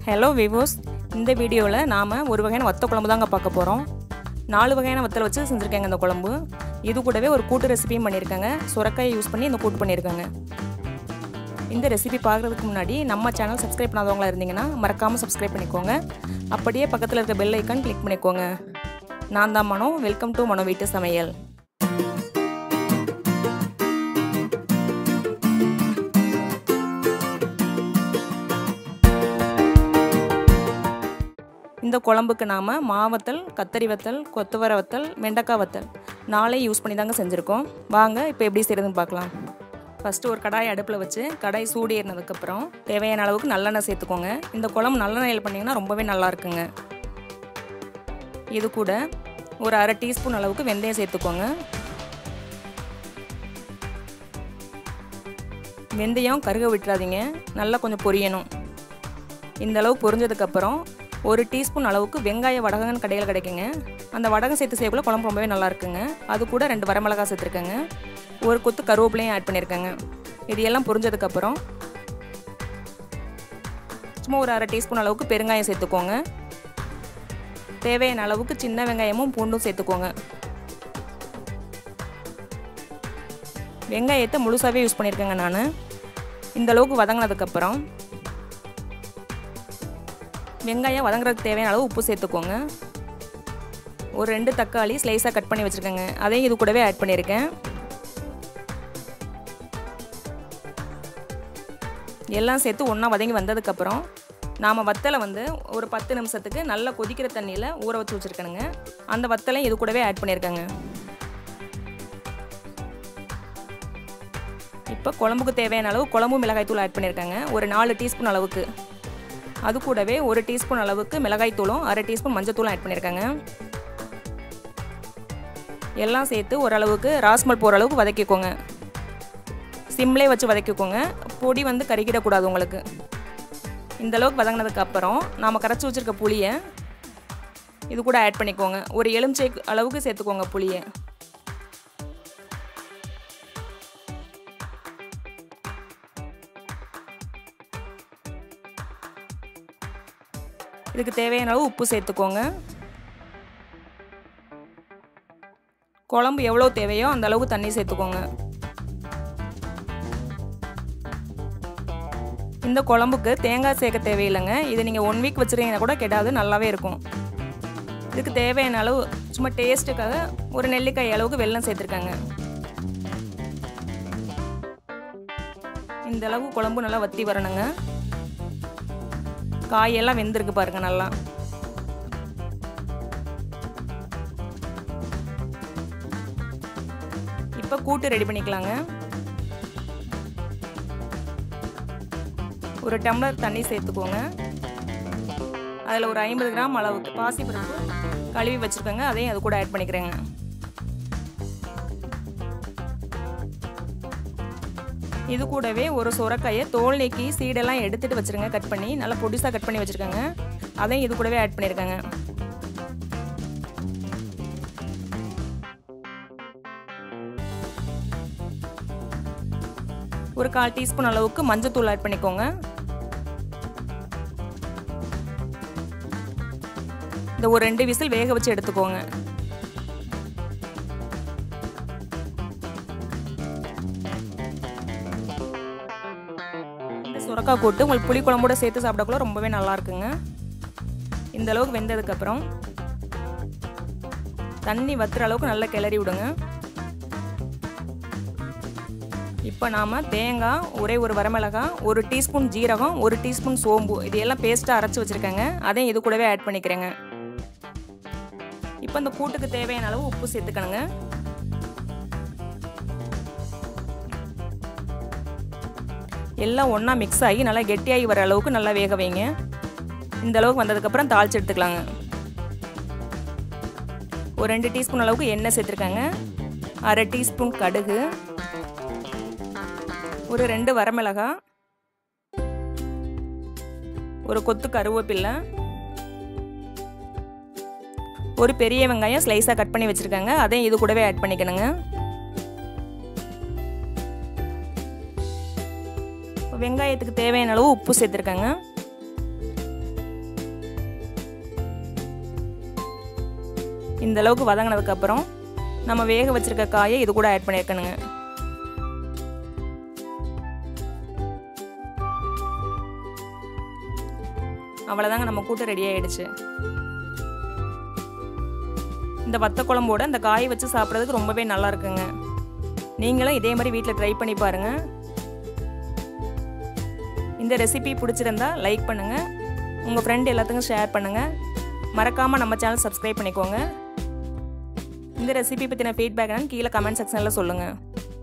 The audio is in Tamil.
ஹலோ விவோஸ் இந்த வீடியோவில் நாம் ஒரு வகையான வத்த குழம்பு தாங்க பார்க்க போகிறோம் நாலு வகையான வத்தல் வச்சு செஞ்சுருக்கேங்க இந்த குழம்பு இது கூடவே ஒரு கூட்டு ரெசிபியும் பண்ணியிருக்காங்க சுரக்காயை யூஸ் பண்ணி இந்த கூட்டு பண்ணியிருக்காங்க இந்த ரெசிபி பார்க்குறதுக்கு முன்னாடி நம்ம சேனல் சப்ஸ்கிரைப் பண்ணாதவங்களா இருந்தீங்கன்னா மறக்காமல் சப்ஸ்கிரைப் பண்ணிக்கோங்க அப்படியே பக்கத்தில் இருக்க பெல் ஐக்கான் கிளிக் பண்ணிக்கோங்க நான் தான் மனோ வெல்கம் டு மனோ வீட்டு சமையல் இந்த குழம்புக்கு நாம் மாவத்தல் கத்தரி வத்தல் கொத்தவரை வத்தல் வெண்டைக்காய் வத்தல் நாளே யூஸ் பண்ணி தாங்க செஞ்சுருக்கோம் வாங்க இப்போ எப்படி செய்கிறதுன்னு பார்க்கலாம் ஃபஸ்ட்டு ஒரு கடாய் அடுப்பில் வச்சு கடாய் சூடு ஏறினதுக்கப்புறம் தேவையான அளவுக்கு நல்லெண்ணெய் சேர்த்துக்கோங்க இந்த குழம்பு நல்லெண்ணெயில் பண்ணிங்கன்னா ரொம்பவே நல்லா இருக்குங்க இது கூட ஒரு அரை டீஸ்பூன் அளவுக்கு வெந்தயம் சேர்த்துக்கோங்க வெந்தயம் கருக விட்டுறாதீங்க நல்லா கொஞ்சம் பொரியணும் இந்த அளவு பொரிஞ்சதுக்கப்புறம் ஒரு டீஸ்பூன் அளவுக்கு வெங்காய வடகங்கன்னு கடையில் கிடைக்குங்க அந்த வடகம் சேர்த்து செய்யக்குள்ள குழம்பு ரொம்பவே நல்லா இருக்குங்க அது கூட ரெண்டு வரமிளகாய் சேர்த்துருக்கேங்க ஒரு கொத்து கருவேப்பிலையும் ஆட் பண்ணியிருக்கேங்க இது எல்லாம் பொரிஞ்சதுக்கப்புறம் சும்மா ஒரு அரை டீஸ்பூன் அளவுக்கு பெருங்காயம் சேர்த்துக்கோங்க தேவையான அளவுக்கு சின்ன வெங்காயமும் பூண்டும் சேர்த்துக்கோங்க வெங்காயத்தை முழுசாகவே யூஸ் பண்ணியிருக்கேங்க நான் இந்த அளவுக்கு வதங்கினதுக்கப்புறம் வெங்காயம் வதங்குறதுக்கு தேவையான அளவு உப்பு சேர்த்துக்கோங்க ஒரு ரெண்டு தக்காளி ஸ்லைஸாக கட் பண்ணி வச்சுருக்கேங்க அதையும் இது கூடவே ஆட் பண்ணியிருக்கேன் எல்லாம் சேர்த்து ஒன்றா வதங்கி வந்ததுக்கப்புறம் நாம் வத்தலை வந்து ஒரு பத்து நிமிஷத்துக்கு நல்லா கொதிக்கிற தண்ணியில் ஊற வச்சு வச்சுருக்கணுங்க அந்த வத்தலையும் இது கூடவே ஆட் பண்ணியிருக்கேங்க இப்போ குழம்புக்கு தேவையான அளவு குழம்பு மிளகாய் தூள் ஆட் பண்ணியிருக்கேங்க ஒரு நாலு டீஸ்பூன் அளவுக்கு அது கூடவே ஒரு டீஸ்பூன் அளவுக்கு மிளகாய் தூளும் அரை டீஸ்பூன் மஞ்சள் தூளும் ஆட் பண்ணியிருக்காங்க எல்லாம் சேர்த்து ஓரளவுக்கு ராஸ்மல் போகிற அளவுக்கு வதக்கிக்கோங்க சிம்லே வச்சு வதக்கிக்கோங்க பொடி வந்து கறிக்கிடக்கூடாது உங்களுக்கு இந்த அளவுக்கு வதங்கினதுக்கு அப்புறம் நாம் கரைச்சி வச்சுருக்க புளியை இது கூட ஆட் பண்ணிக்கோங்க ஒரு எலுமிச்சை அளவுக்கு சேர்த்துக்கோங்க புளியை இதுக்கு தேவையான அளவு உப்பு சேர்த்துக்கோங்க குழம்பு எவ்வளோ தேவையோ அந்த அளவுக்கு தண்ணி சேர்த்துக்கோங்க இந்த குழம்புக்கு தேங்காய் சேர்க்க தேவையில்லைங்க இது நீங்கள் ஒன் வீக் வச்சுருந்தீங்கன்னா கூட கெடாது நல்லாவே இருக்கும் இதுக்கு தேவையான அளவு சும்மா டேஸ்ட்டுக்காக ஒரு நெல்லிக்காய் அளவுக்கு வெல்லம் சேர்த்துருக்காங்க இந்த அளவு குழம்பு நல்லா வத்தி வரணுங்க காயெல்லாம் வெந்திருக்கு பாருங்க நல்லா இப்போ கூட்டு ரெடி பண்ணிக்கலாங்க ஒரு டம்ளர் தண்ணி சேர்த்துக்கோங்க அதில் ஒரு ஐம்பது கிராம் அளவுக்கு பாசிப்பருப்பு கழுவி வச்சுருக்கோங்க அதையும் அது கூட ஆட் பண்ணிக்கிறேங்க இது கூடவே ஒரு சுரக்காயை தோல் நீக்கி சீடெல்லாம் எடுத்துகிட்டு வச்சுருங்க கட் பண்ணி நல்லா பொடிசாக கட் பண்ணி வச்சுருக்கேங்க அதையும் இது கூடவே ஆட் பண்ணியிருக்கேங்க ஒரு கால் டீஸ்பூன் அளவுக்கு மஞ்சத்தூள் ஆட் பண்ணிக்கோங்க இந்த ஒரு ரெண்டு விசில் வேக வச்சு எடுத்துக்கோங்க சுரக்காய் போட்டு உங்களுக்கு புளி குழம்போட சேர்த்து சாப்பிடக்குள்ள ரொம்பவே நல்லா இருக்குங்க இந்த அளவுக்கு வெந்ததுக்கப்புறம் தண்ணி வத்துற அளவுக்கு நல்லா கிளறி விடுங்க இப்போ நாம் தேங்காய் ஒரே ஒரு வரமிளகாய் ஒரு டீஸ்பூன் ஜீரகம் ஒரு டீஸ்பூன் சோம்பு இது எல்லாம் பேஸ்ட்டாக அரைச்சி வச்சுருக்கேங்க அதையும் இது கூடவே ஆட் பண்ணிக்கிறேங்க இப்போ இந்த கூட்டுக்கு தேவையான அளவு உப்பு சேர்த்துக்கணுங்க எல்லாம் ஒன்றா மிக்ஸ் ஆகி நல்லா கெட்டியாகி வர அளவுக்கு நல்லா வேக வைங்க இந்த அளவுக்கு வந்ததுக்கப்புறம் தாளிச்சு எடுத்துக்கலாங்க ஒரு ரெண்டு டீஸ்பூன் அளவுக்கு எண்ணெய் சேர்த்துருக்காங்க அரை டீஸ்பூன் கடுகு ஒரு ரெண்டு வரமிளகாய் ஒரு கொத்து கருவேப்பில்லை ஒரு பெரிய வெங்காயம் ஸ்லைஸாக கட் பண்ணி வச்சுருக்காங்க அதையும் இது கூடவே ஆட் பண்ணிக்கணுங்க வெங்காயத்துக்கு தேவையான அளவு உப்பு சேர்த்துருக்கேங்க இந்த அளவுக்கு வதங்கினதுக்கப்புறம் நம்ம வேக வச்சுருக்க காயை இது கூட ஆட் பண்ணியிருக்கணுங்க அவ்வளோதாங்க நம்ம கூட்டு ரெடி ஆகிடுச்சு இந்த வத்த குழம்போட இந்த காயை வச்சு சாப்பிட்றதுக்கு ரொம்பவே நல்லா இருக்குங்க நீங்களும் இதே மாதிரி வீட்டில் ட்ரை பண்ணி பாருங்கள் இந்த ரெசிபி பிடிச்சிருந்தா லைக் பண்ணுங்கள் உங்கள் ஃப்ரெண்ட் எல்லாத்துக்கும் ஷேர் பண்ணுங்கள் மறக்காமல் நம்ம சேனல் சப்ஸ்கிரைப் பண்ணிக்கோங்க இந்த ரெசிபி பற்றின ஃபீட்பேக் கீழே கமெண்ட் செக்ஷனில் சொல்லுங்கள்